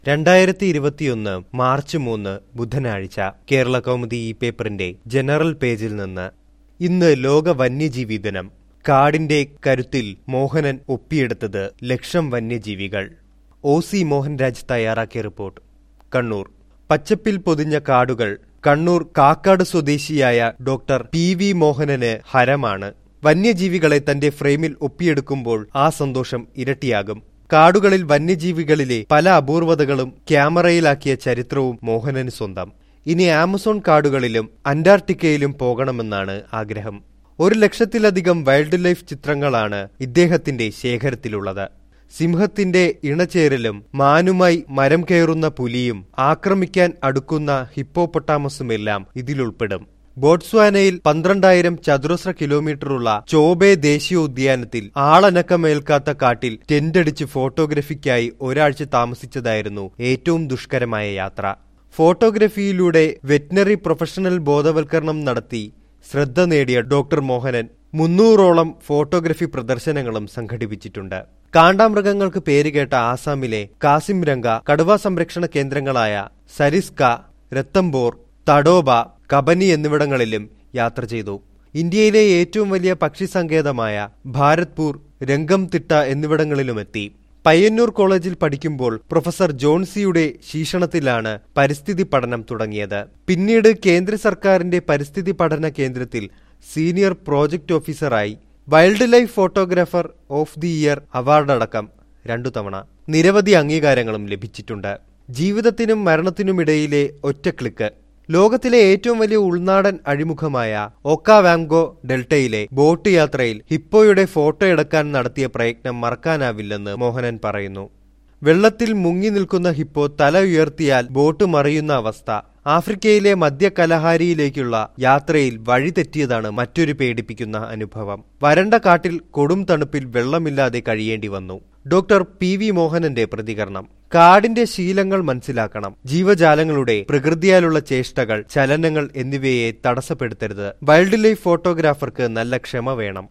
രണ്ടായിരത്തി ഇരുപത്തിയൊന്ന് മാർച്ച് മൂന്ന് ബുധനാഴ്ച കേരള കൗമുദി ഈ പേപ്പറിന്റെ ജനറൽ പേജിൽ നിന്ന് ഇന്ന് ലോക വന്യജീവി ദിനം കാടിന്റെ കരുത്തിൽ മോഹനൻ ഒപ്പിയെടുത്തത് ലക്ഷം വന്യജീവികൾ ഒ സി മോഹൻരാജ് തയ്യാറാക്കിയ റിപ്പോർട്ട് കണ്ണൂർ പച്ചപ്പിൽ പൊതിഞ്ഞ കാടുകൾ കണ്ണൂർ കാക്കാട് സ്വദേശിയായ ഡോക്ടർ പി വി മോഹനന് ഹരമാണ് വന്യജീവികളെ തന്റെ ഫ്രെയിമിൽ ഒപ്പിയെടുക്കുമ്പോൾ ആ സന്തോഷം ഇരട്ടിയാകും കാടുകളിൽ വന്യജീവികളിലെ പല അപൂർവതകളും ക്യാമറയിലാക്കിയ ചരിത്രവും മോഹനന് സ്വന്തം ഇനി ആമസോൺ കാടുകളിലും അന്റാർട്ടിക്കയിലും പോകണമെന്നാണ് ആഗ്രഹം ഒരു ലക്ഷത്തിലധികം വൈൽഡ് ലൈഫ് ചിത്രങ്ങളാണ് ഇദ്ദേഹത്തിന്റെ ശേഖരത്തിലുള്ളത് സിംഹത്തിന്റെ ഇണചേരലും മാനുമായി മരം കയറുന്ന പുലിയും ആക്രമിക്കാൻ അടുക്കുന്ന ഹിപ്പോപ്പൊട്ടാമസുമെല്ലാം ഇതിലുൾപ്പെടും ബോട്സ്വാനയിൽ പന്ത്രണ്ടായിരം ചതുരശ്ര കിലോമീറ്ററുള്ള ചോബെ ദേശീയോദ്യാനത്തിൽ ആളനക്കമേൽക്കാത്ത കാട്ടിൽ ടെന്റടിച്ച് ഫോട്ടോഗ്രഫിക്കായി ഒരാഴ്ച താമസിച്ചതായിരുന്നു ഏറ്റവും ദുഷ്കരമായ യാത്ര ഫോട്ടോഗ്രഫിയിലൂടെ വെറ്റിനറി പ്രൊഫഷണൽ ബോധവൽക്കരണം നടത്തി ശ്രദ്ധ നേടിയ ഡോക്ടർ മോഹനൻ മുന്നൂറോളം ഫോട്ടോഗ്രഫി പ്രദർശനങ്ങളും സംഘടിപ്പിച്ചിട്ടുണ്ട് കാണ്ടാമൃഗങ്ങൾക്ക് പേരുകേട്ട ആസാമിലെ കാസിം രംഗ കടുവ സംരക്ഷണ കേന്ദ്രങ്ങളായ സരിസ്ക രത്തംബോർ തഡോബ കബനി എന്നിവിടങ്ങളിലും യാത്ര ചെയ്തു ഇന്ത്യയിലെ ഏറ്റവും വലിയ പക്ഷി സങ്കേതമായ ഭാരത്പൂർ രംഗംതിട്ട എന്നിവിടങ്ങളിലുമെത്തി പയ്യന്നൂർ കോളേജിൽ പഠിക്കുമ്പോൾ പ്രൊഫസർ ജോൺസിയുടെ ശീഷണത്തിലാണ് പരിസ്ഥിതി പഠനം തുടങ്ങിയത് പിന്നീട് കേന്ദ്ര സർക്കാരിന്റെ പരിസ്ഥിതി പഠന കേന്ദ്രത്തിൽ സീനിയർ പ്രോജക്ട് ഓഫീസറായി wild life photographer of the year അവാർഡടക്കം രണ്ടു തവണ നിരവധി അംഗീകാരങ്ങളും ലഭിച്ചിട്ടുണ്ട് ജീവിതത്തിനും മരണത്തിനുമിടയിലെ ഒറ്റ ക്ലിക്ക് ലോകത്തിലെ ഏറ്റവും വലിയ ഉൾനാടൻ അഴിമുഖമായ ഒക്കാവാംഗോ ഡെൽറ്റയിലെ ബോട്ട് യാത്രയിൽ ഹിപ്പോയുടെ ഫോട്ടോ എടുക്കാൻ നടത്തിയ പ്രയത്നം മറക്കാനാവില്ലെന്ന് മോഹനൻ പറയുന്നു വെള്ളത്തിൽ മുങ്ങി നിൽക്കുന്ന ഹിപ്പോ തല ഉയർത്തിയാൽ ബോട്ട് മറിയുന്ന അവസ്ഥ ആഫ്രിക്കയിലെ മധ്യ കലഹാരിയിലേക്കുള്ള യാത്രയിൽ വഴി തെറ്റിയതാണ് മറ്റൊരു പേടിപ്പിക്കുന്ന അനുഭവം വരണ്ട കാട്ടിൽ കൊടും തണുപ്പിൽ വെള്ളമില്ലാതെ കഴിയേണ്ടി വന്നു ഡോക്ടർ പി വി മോഹനന്റെ പ്രതികരണം കാടിന്റെ ശീലങ്ങൾ മനസ്സിലാക്കണം ജീവജാലങ്ങളുടെ പ്രകൃതിയാലുള്ള ചേഷ്ടകൾ ചലനങ്ങൾ എന്നിവയെ തടസ്സപ്പെടുത്തരുത് വൈൽഡ് ലൈഫ് ഫോട്ടോഗ്രാഫർക്ക് നല്ല ക്ഷമ വേണം